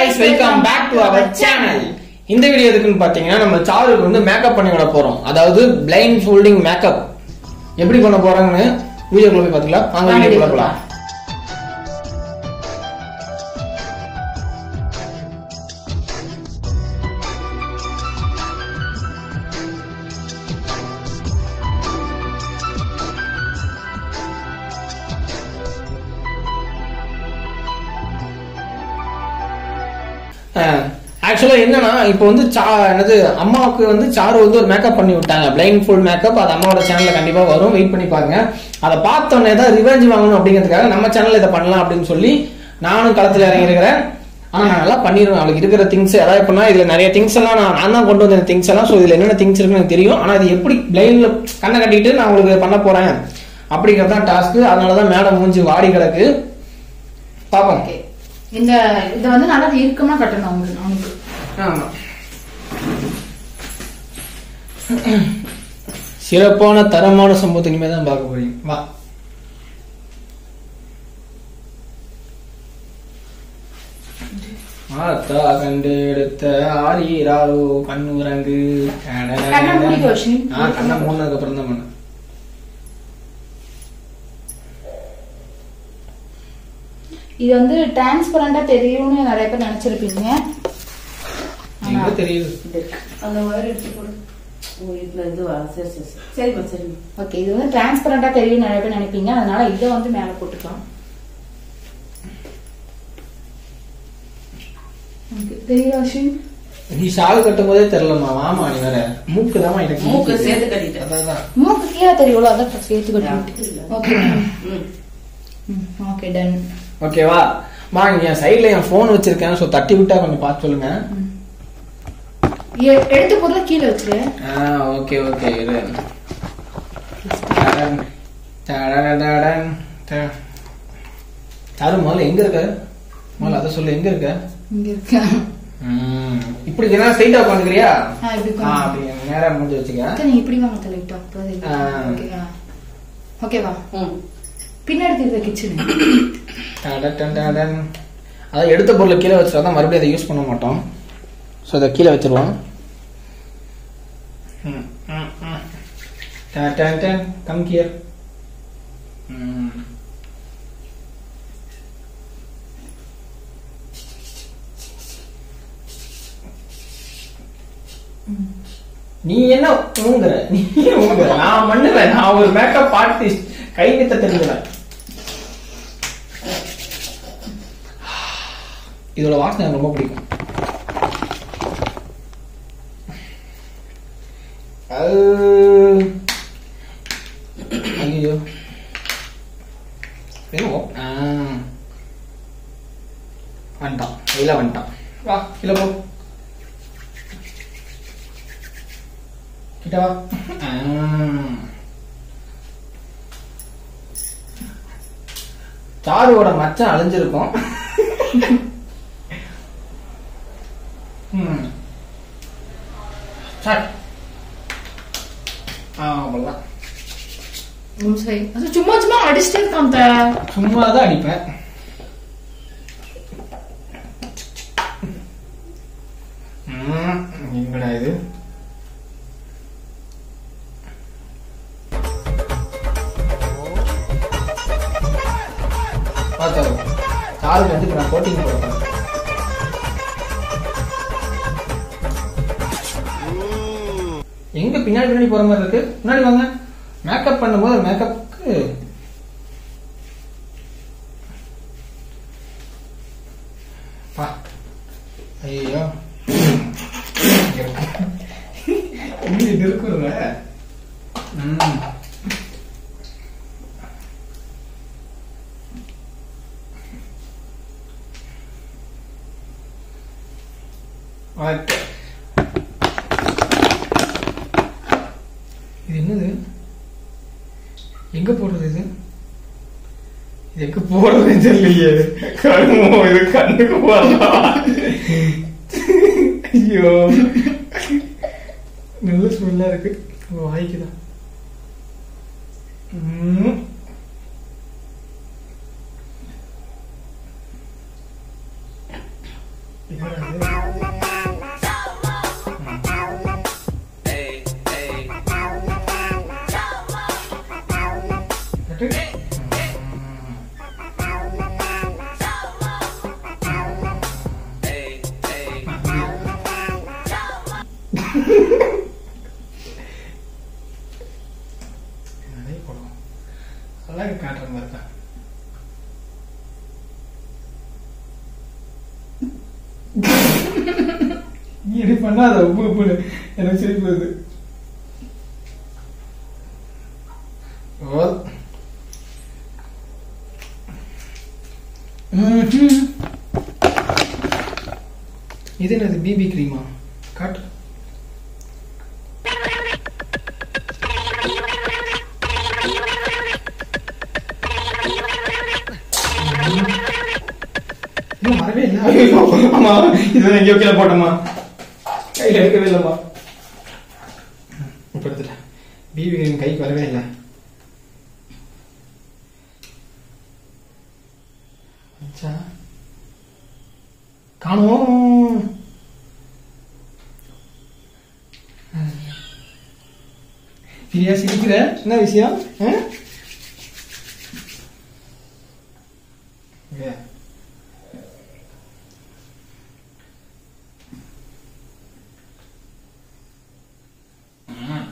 Guys welcome back to our channel இந்த video எதுக்குன்னு பாத்தீங்கன்னா நம்ம சாருக்கு வந்து மேக்கப் பண்ணி விட போறோம் அதாவது பிளைண்ட் ஃபோல்டிங் மேக்கப் எப்படி பண்ண போறாங்கன்னு வீடியோக்குள்ள போய் பாத்துக்கலாம் வாங்க வீடியோக்குள்ள போலாம் ஆக்சுவலா என்னன்னா இப்போ வந்து சா என்னது அம்மாவுக்கு வந்து சாரு வந்து ஒரு மேக்கப் பண்ணி விட்டாங்க பிளைண்ட் ஃபுல் மேக்கப் அது அம்மாவோட சேனல்ல கண்டிப்பா வரும் வெயிட் பண்ணி பாருங்க அதை பார்த்தோன்னே தான் ரிவெஞ்ச் வாங்கணும் அப்படிங்கிறதுக்காக நம்ம சேனல்ல இதை பண்ணலாம் அப்படின்னு சொல்லி நானும் களத்துல இறங்கி இருக்கிறேன் ஆனா நான் நல்லா பண்ணிடுவேன் அவளுக்கு இருக்கிற திங்ஸ் அதாவது எப்படின்னா இதுல நிறைய திங்ஸ் எல்லாம் நான் நான் தான் கொண்டு வந்த திங்ஸ் எல்லாம் ஸோ இதுல என்னென்ன திங்ஸ் இருக்குன்னு எனக்கு தெரியும் ஆனா இது எப்படி பிளைன்ல கண்ணை கட்டிட்டு நான் உங்களுக்கு பண்ண போறேன் அப்படிங்கிறது தான் டாஸ்க் அதனாலதான் மேடம் மூஞ்சி வாடி கிடக்கு பாப்போம் ஓகே இந்த இதை வந்து நல்லா இறுக்கமா கட்டணும் அவங்களுக்கு அவனுக்கு ஆமா சிறப்பான தரமான சம்பவத்தை இனிமே தான் பார்க்க போறீங்க வா ஆத்தா கண்டு எடுத்த ஆரீராரோ கண்ணுரங்கு கண்ணை மூடிக்கோ, அஸ்வினி. ஆ கண்ணை மூணதுக்கு அப்புறம் தான் பண்ண இது வந்து டிரான்ஸ்பரண்டா தெரியும்னு நிறைய பேர் நினைச்சிருப்பீங்க ஆனா, எங்க தெரியுது இது இருக்கு. அந்த ஒயர் எடுத்து போடு ஓ இதுல இதுவா சரி சரி சரி சரிம்மா சரிம்மா ஓகே இது வந்து டிரான்ஸ்பரண்டா தெரியும் நிறைய பேர் நினைப்பீங்க அதனால இதை வந்து மேல போட்டுக்கலாம் Okay, தெரியுதா அஸ்வின் நீ ஷால் கட்டும் போதே தெரியலம்மா வாமா நீ வேற மூக்கு தான் எனக்கு மூக்கு மூக்கு சேர்த்து கட்டிட்டேன் அதான் மூக்கு கீழே தெரியும்ல அதான் சேர்த்து அப்படி இல்ல. கட்டி ஓகே ம் ஓகே டன் ஓகேவா மா இங்க என் சைடுல என் போன் வச்சிருக்கேன் சோ தட்டி விட்டா கொஞ்சம் பார்த்து சொல்லுங்க எடுத்த பொருளை கீழே வச்சிரு ஆ ஓகே ஓகே இரு டடன், டடடடடன், ட- தாரு முதல்ல எங்க இருக்க முதல்ல அதை சொல்லு எங்க இருக்க இங்க இருக்க ம், இப்படி என்ன ஸ்ட்ரைட்டா உட்காந்துக்கிறியா ஆ, இப்படி ஆ உட்காரு. அப்படி நேரா முடிஞ்சு வச்சுக்க அக்கா, நீ இப்படி வாங்க தலைட்டா ஆ. ஓகேவா ஓகேவா ம் பின்னாடி தெரியுது கிச்சன் டடன், டடன். அதான் எடுத்த பொருளை கீழே வச்சிருந்தா தான் மறுபடியும் அதை யூஸ் பண்ண மாட்டோம் ஸோ அதை கீழே வச்சிருவோம் ம், ம், ம். டன், டன், டன். Come here. ம். நீ என்ன ஊங்குற நீ ஊங்குற நான் பண்ணுவேன் நான் ஒரு மேக்கப் ஆர்டிஸ்ட் கை வித்த தெரிஞ்சுவேன் இதோட வாசனை எனக்கு ரொம்ப பிடிக்கும் அது- ஐயோ ஏதோ ஆ. வந்துட்டான் வெளில வந்துட்டான் வா கீழே போ கிட்ட வா ஆ. சாருவோட மச்சான் அழிஞ்சிருக்கும் ம். சரி. ஆ, அவ்வளவுதான். சரி அது சும்மா சும்மா அடிச்சுட்டே இருக்கான் த. சும்மா தான் அடிப்பேன் ம், எங்கடா இது பார்த்தா சாருக்கு வந்து இப்ப நான் கோட்டிங் போடுறேன் எங்க பின்னாடி பின்னாடி போற மாதிரி இருக்கு முன்னாடி வாங்க மேக்கப் பண்ணும்போது மேக்கப்புக்கு பா ஐயோ இங்க இது இருக்குல்ல ம் ஓகே இது என்னது எங்க போடுறது இது இது எங்க போடுறதுன்னு தெரியலையே கருமோ இது கண்ணுக்கு போடலாம் ஐயோ நல்ல ஸ்மெல்லா இருக்கு வாய்க்குதான் ம். நிறைய போடுவோம் அழகு காட்டுற மாதிரி தான் நீ இப்படி பண்ணாத உப்பு உப்புன்னு எனக்கு சிரிப்பு வருது ஓ. ம்ஹும். இது என்னது பிபி கிரீமா காட்டு இன்னும் வரவே இல்லை ஐயோ, ஆமா இது எங்கேயோ கீழே போட்டோமா கையில் எடுக்கவே இல்லைம்மா இப்போ எடுத்துட்டேன் பிபி கிரீம் கைக்கு வரவே இல்லை அச்சா. காணோம் பிரியா சிரிக்கிற என்ன விஷயம் ஆ? இங்க. ம்.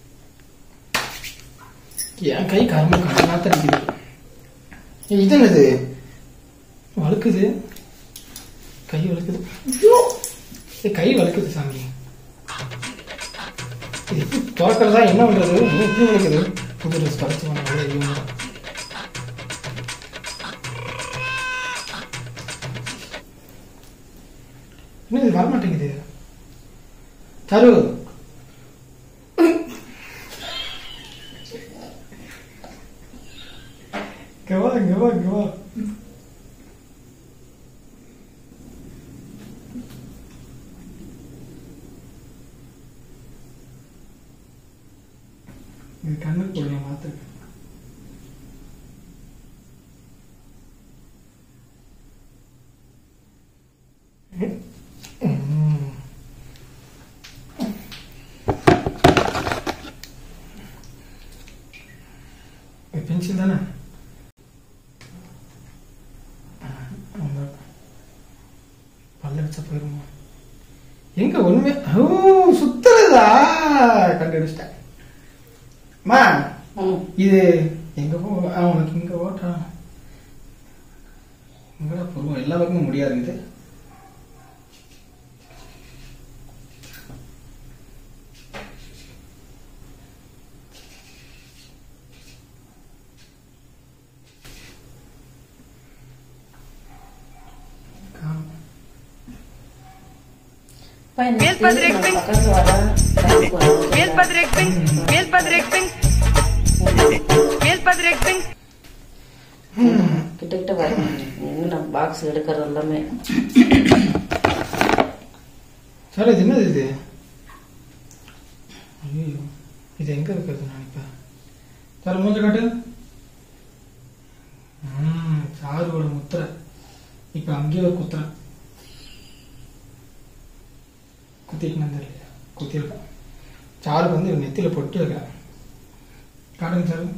என் கை கரும்பு கண்ணாத்த இருக்குது ஏய், இது என்னது வழுக்குது கை வழுக்குது ஐயோ! ஏய், கை வழுக்குது சாமி இது எப்படி திறக்கிறதா என்ன பண்றது ஏன் இப்படி வழுக்குது புது ட்ரெஸ் கரைச்சி பண்ண ஐயோ என்ன இது வரமாட்டேங்குது தரு இங்க வா இங்க வா இங்க வா இது கண்ணுக்கு போடுங்க மாத்து ம். இது பென்சில் தானே ஆமா. பல்ல வச்சா போயிருமா எங்க ஒண்ணுமே ஓ சுத்துறதா கண்டுபிடிச்சிட்டேன் மா ம். இது எங்க போ ஆ, உனக்கு இங்க ஓட்டா எங்கடா போடுவோம் எல்லா பக்கமும் முடியா இருக்குது காணோம். அப்பா, இந்த Veel Patrick நான் Pink. பக்கத்துல வரேன். பக்கத்துக்கு வரேன். Veel Patrick Pink. Veel Patrick Pink. Veel Patrick Pink. கிட்ட கிட்ட வரேன் எங்க நான் பாக்ஸ் எடுக்கிறது எல்லாமே சார் இது என்னது இது ஐயோ இது எங்க இருக்கிறது நான் இப்ப சார் மூஞ்ச காட்டு ம் சாருவோட முத்திரை இப்ப அங்கேயே ஒரு குத்துறேன் குத்திட்டு தெரியல குத்திருக்கேன் சாருக்கு வந்து இவன் நெத்தியில பொட்டு வைக்கிறேன் காட்டுங்க சார்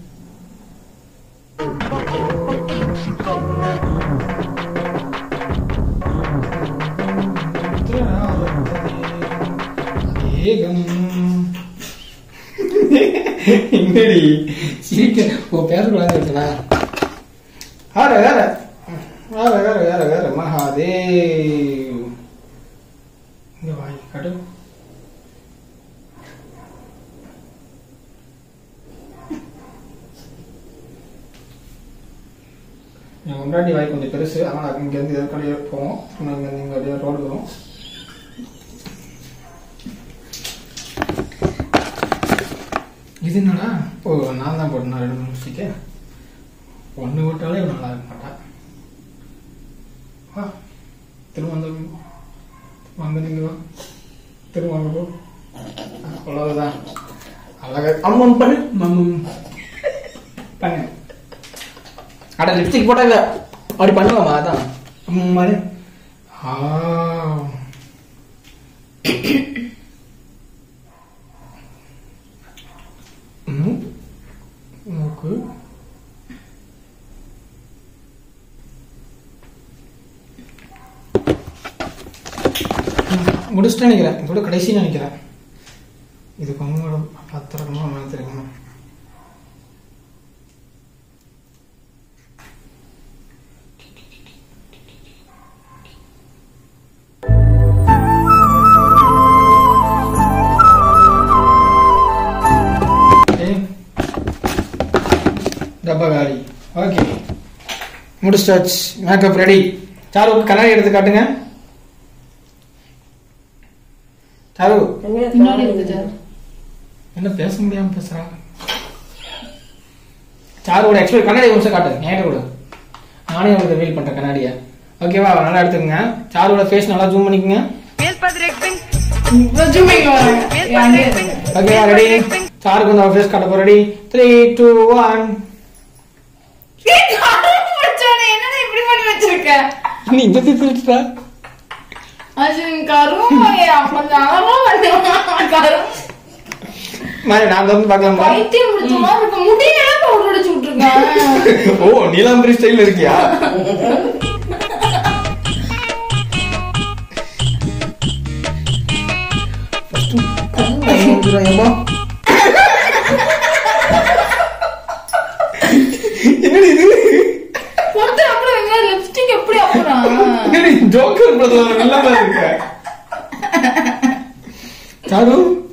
வேகம் என்னடி சிரிக்க உன் பேர் குழந்தை இருக்குதா வேற வேற வேற வேற வேற வேற மகாதேவ் இங்க வாய் கட்டு என் முன்னாடி வாய் கொஞ்சம் பெருசு ஆனால் இங்கேருந்து இதற்கடையே போவோம் இங்கேருந்து இங்கே அப்படியே ரோடு வரும் இது என்னடா ஓ நான் தான் போட்டேன் ரெண்டு மூணு ஸ்டிக்கு ஒன்று போட்டாலே இவன் நல்லா இருக்க மாட்டான் வா திரும்ப வந்து வாங்க நீங்க வா திரும்ப வாங்க போ அவ்வளவுதான் அழகா அம்மம் பண்ணு மம்மம் பண்ணு அட லிப்ஸ்டிக் போட்டாங்க அப்படி பண்ணுவாமா அதான் அம்மாரு ஆ முடிச்சுட்டு நினைக்கிறேன் இதோட கடைசி நினைக்கிறேன் இது கொஞ்சம் பத்திரமா மாத்திருக்கணும் டப்பா காலி ஓகே முடிச்சாச்சு மேக்கப் ரெடி சாரு கண்ணாடி எடுத்து காட்டுங்க சாரு பின்னாடி இருக்குது என்ன பேச முடியாம பேசுறா சாருவோட எக்ஸ்பிளைன் கண்ணாடி ஒரு நிமிஷம் காட்டு என்கிட்ட கொடு நானே உங்களுக்கு ரிவீல் பண்றேன் கண்ணாடியை ஓகேவா நல்லா எடுத்துக்கங்க சாருவோட ஃபேஸ் நல்லா ஜூம் பண்ணிக்கங்க மேல்பதிர் எக்ஸிங் ஓகேவா ரெடி சாருக்கு வந்து ஃபேஸ் காட்ட போ ரெடி த்ரீ டூ ஒன் என்னடா இப்படி பண்ணி வச்சிருக்க நீ இந்த திட்டுறா அது கரும் கொஞ்சம் அழகா வந்து கரும் மாதிரி நான் வந்து பார்க்கலாமா பைத்தியம் முடிச்ச மாதிரி இருக்கு முடியெல்லாம் பவுடர் அடிச்சு விட்டுருக்கேன் ஓ நீலாம்பரி ஸ்டைல் இருக்கியா என்னடி இது பொட்டு அப்புறம் எங்க லிப்ஸ்டிக் எப்படி அப்புறம் என்னடி ஜோக்கர் படத்துல இல்லாம இருக்க சாரு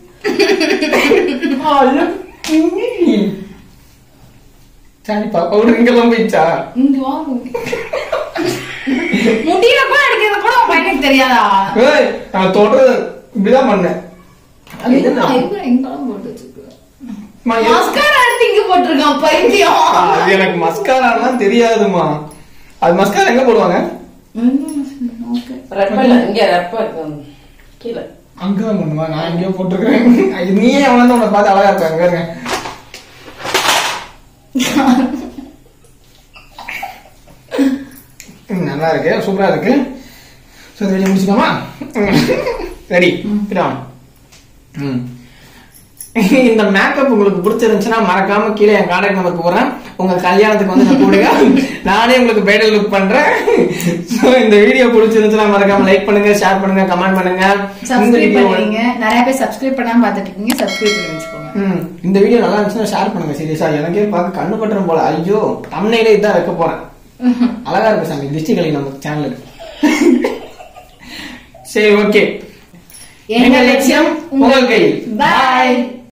சாரி பவுடர் இங்கெல்லாம் போயிடுச்சா இங்க வாங்க முடியல கூட அடிக்கிறது கூட உன் பையனுக்கு தெரியாதா ஏய் நான் தொடர்றது இப்படிதான் பண்ணேன் அது என்ன? எங்க எங்கெல்லாம் போட்டு வச்சிருக்க அம்மா, எது- மஸ்காரா எடுத்து இங்க போட்டிருக்கான் பைத்தியம் அது எனக்கு மஸ்காராலாம் தெரியாதுமா அது மஸ்காரா எங்க போடுவாங்க ஓகே ரெப்பல் இங்க ரெப்பல் கீழே அங்கதான் பண்ணுவா நான் எங்கேயோ போட்டிருக்கேன் அது நீயே அவன் உன்னை பார்த்து அழகா இருக்க அங்க இருங்க ம், நல்லா இருக்கு சூப்பரா இருக்கு சரி வெளியே முடிச்சுக்கோமா ரெடி கிடான் ம் இந்த மேக்கப் உங்களுக்கு பிடிச்சிருந்துச்சுன்னா மறக்காம கீழே என் கான்டாக்ட் நம்பர் போறேன் உங்க கல்யாணத்துக்கு வந்து நான் கூடுங்க நானே உங்களுக்கு பேடல் லுக் பண்றேன் So, இந்த வீடியோ பிடிச்சிருந்துச்சுன்னா மறக்காம லைக் பண்ணுங்க ஷேர் பண்ணுங்க கமெண்ட் பண்ணுங்க இந்த சப்ஸ்கிரைப் வீடியோ பண்ணுவீங்க நிறைய பேர் சப்ஸ்கிரைப் பண்ணாம பாத்துட்டு இருக்கீங்க சப்ஸ்கிரைப் பண்ணி வச்சுக்கோங்க ம், இந்த வீடியோ நல்லா இருந்துச்சுன்னா ஷேர் பண்ணுங்க சீரியஸா எனக்கே பார்க்க கண்ணு பட்டுரும் போல ஐயோ தம்னையிலே இதான் வைக்க போறேன் அழகா இருக்கு சாமி திருஷ்டி கலி நம்ம சேனலுக்கு சரி ஓகே எங்க லட்சியம் உங்கள் கையில் பாய்